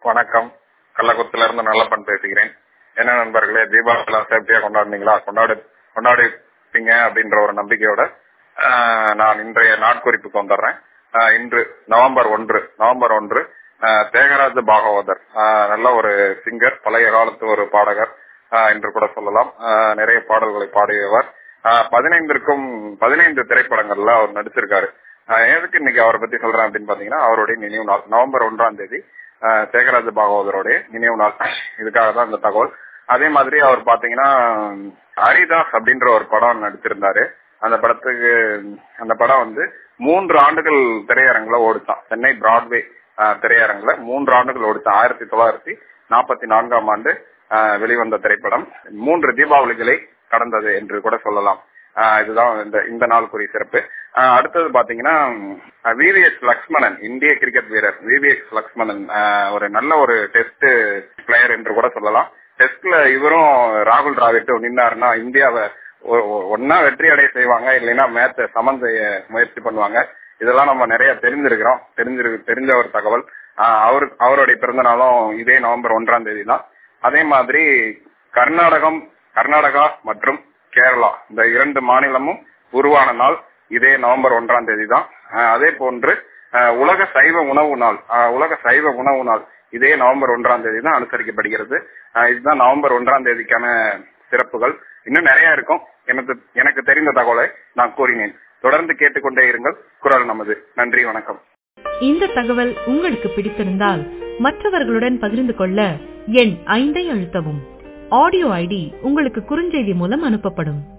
வணக்கம் கள்ளக்குளத்துல இருந்து நல்லப்பன் பேசுகிறேன் என்ன நண்பர்களே தீபாவளி சேஃப்டியா கொண்டாடுனீங்களா கொண்டாடு கொண்டாடிப்பீங்க அப்படின்ற ஒரு நம்பிக்கையோட ஆஹ், நான் இன்றைய நாட்குறிப்புக்கு வந்துடுறேன் ஆஹ், இன்று நவம்பர் ஒன்று நவம்பர் ஒன்று ஆஹ், தேகராஜ பாகவதர் ஆஹ், நல்ல ஒரு சிங்கர் பழைய காலத்து ஒரு பாடகர் ஆஹ், என்று கூட சொல்லலாம் ஆஹ், நிறைய பாடல்களை பாடியவர் ஆஹ், பதினைந்திற்கும் பதினைந்து திரைப்படங்கள்ல அவர் நடிச்சிருக்காரு ஆஹ், எதுக்கு இன்னைக்கு அவரை பத்தி சொல்றேன் அப்படின்னு பாத்தீங்கன்னா அவருடைய நினைவு நாள் நவம்பர் ஒன்றாம் தேதி ஆஹ், தியாகராஜ பாகவதருடைய நினைவு நாள் இதுக்காக தான் இந்த தகவல் அதே மாதிரி அவர் பாத்தீங்கன்னா ஹரிதாஸ் அப்படின்ற ஒரு படம் நடிச்சிருந்தாரு அந்த படத்துக்கு அந்த படம் வந்து மூன்று ஆண்டுகள் திரையரங்குல ஓடிச்சான் சென்னை பிராட்வே ஆஹ், திரையரங்குல மூன்று ஆண்டுகள் ஓடிச்சான் ஆயிரத்தி தொள்ளாயிரத்தி நாற்பத்தி நான்காம் ஆண்டு ஆஹ், வெளிவந்த திரைப்படம் மூன்று தீபாவளிகளை கடந்தது என்று கூட சொல்லலாம் ஆஹ், இதுதான் இந்த இந்த நாளுக்குரிய சிறப்பு ஆஹ், அடுத்தது பாத்தீங்கன்னா விவிஎஸ் லக்ஷ்மணன் இந்திய கிரிக்கெட் வீரர் விவிஎஸ் லக்ஷ்மணன் ஆஹ், ஒரு நல்ல ஒரு டெஸ்ட் பிளேயர் என்று கூட சொல்லலாம் டெஸ்ட்ல இவரும் ராகுல் டிராவிட் நின்னாருன்னா இந்தியாவை ஒ- ஒ- ஒன்னா வெற்றி அடைய செய்வாங்க இல்லைன்னா மேட்ச சமன் செய்ய முயற்சி பண்ணுவாங்க இதெல்லாம் நம்ம நிறைய தெரிஞ்சிருக்கிறோம் தெரிஞ்சிரு தெரிஞ்ச ஒரு தகவல் ஆஹ், அவரு அவருடைய பிறந்த நாளும் இதே நவம்பர் ஒன்றாம் தேதி தான் அதே மாதிரி கர்நாடகம் கர்நாடகா மற்றும் கேரளா இந்த இரண்டு மாநிலமும் உருவான நாள் இதே நவம்பர் ஒன்றாம் தேதி தான் ஆஹ், அதே போன்று ஆஹ், உலக சைவ உணவு நாள் ஆஹ், உலக சைவ உணவு நாள் இதே நவம்பர் ஒன்றாம் தேதி தான் அனுசரிக்கப்படுகிறது ஆஹ், இதுதான் நவம்பர் ஒன்றாம் தேதிக்கான சிறப்புகள் இன்னும் நிறைய இருக்கும் எனக்கு எனக்கு தெரிந்த தகவலை நான் கூறினேன் தொடர்ந்து கேட்டுக்கொண்டே இருங்கள் குரல் நமது நன்றி வணக்கம் இந்த தகவல் உங்களுக்கு பிடித்திருந்தால் மற்றவர்களுடன் பகிர்ந்து கொள்ள எண் ஐந்தை அழுத்தவும் ஆடியோ ஐடி உங்களுக்கு குறுஞ்செய்தி மூலம் அனுப்பப்படும்